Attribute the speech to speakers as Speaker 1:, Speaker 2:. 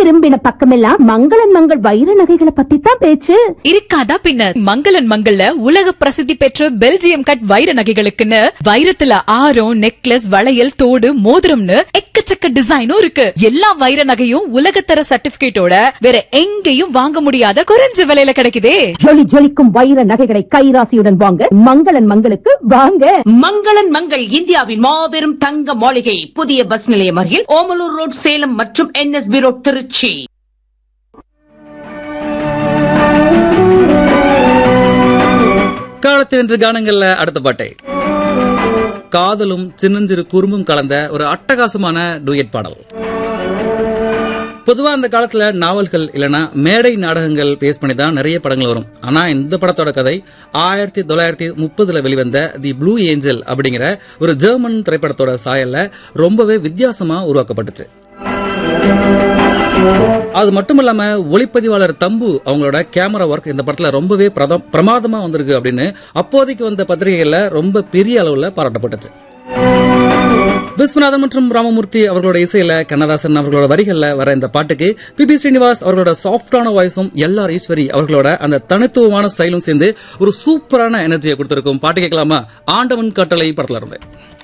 Speaker 1: திரும்பின பக்கமெல்லாம் மங்களன் மங்கள் வைர நகைகளை பத்தி தான் பேச்சு
Speaker 2: இருக்காதா பின்ன மங்களன் மங்கள்ல உலக பிரசித்தி பெற்ற பெல்ஜியம் கட் வைர நகைகளுக்குன்னு வைரத்துல ஆரம் நெக்லஸ் வளையல் தோடு மோதிரம்னு எக்கச்சக்க டிசைனும் இருக்கு எல்லா வைர நகையும் உலகத்தர சர்டிபிகேட்டோட வேற எங்கேயும் வாங்க முடியாத குறைஞ்ச விலையில கிடைக்குதே
Speaker 1: ஜொலி ஜொலிக்கும் வைர நகைகளை கைராசியுடன் வாங்க மங்களன் மங்களுக்கு வாங்க
Speaker 3: மங்களன் மங்கள் இந்தியாவின் மாபெரும் தங்க மாளிகை புதிய பஸ் நிலையம் அருகில் ஓமலூர் ரோட் சேலம் மற்றும் என்எஸ்பி ரோட் திருச்சி
Speaker 4: காலத்து வென்ற கானங்கள்ல அடுத்த பாட்டை காதலும் சின்னஞ்சிறு குறும்பும் கலந்த ஒரு அட்டகாசமான டூயட் பாடல் பொதுவா அந்த காலத்துல நாவல்கள் இல்லனா மேடை நாடகங்கள் பேஸ் பண்ணி தான் நிறைய படங்கள் வரும் ஆனா இந்த படத்தோட கதை ஆயிரத்தி தொள்ளாயிரத்தி முப்பதுல வெளிவந்த தி ப்ளூ ஏஞ்சல் அப்படிங்கிற ஒரு ஜெர்மன் திரைப்படத்தோட சாயல்ல ரொம்பவே வித்தியாசமா உருவாக்கப்பட்டுச்சு அது மட்டும் இல்லாம ஒளிப்பதிவாளர் தம்பு அவங்களோட கேமரா ஒர்க் இந்த படத்துல ரொம்பவே பிரதம்- பிரமாதமா வந்திருக்கு அப்படின்னு அப்போதைக்கு வந்த பத்திரிகைகள்ல ரொம்ப பெரிய அளவுல பாராட்டப்பட்டுச்சு விஸ்வநாதன் மற்றும் ராமமூர்த்தி அவர்களோட இசையில கண்ணதாசன் அவர்களோட வரிகள்ல வர இந்த பாட்டுக்கு பி பி ஸ்ரீனிவாஸ் அவர்களோட சாஃப்டான வாய்ஸும் எல் ஆர் ஈஸ்வரி அவர்களோட அந்த தனித்துவமான ஸ்டைலும் சேர்ந்து ஒரு சூப்பரான எனர்ஜியை கொடுத்திருக்கும் பாட்டு கேட்கலாமா ஆண்டவன் கட்டளை படத்துல இருந்து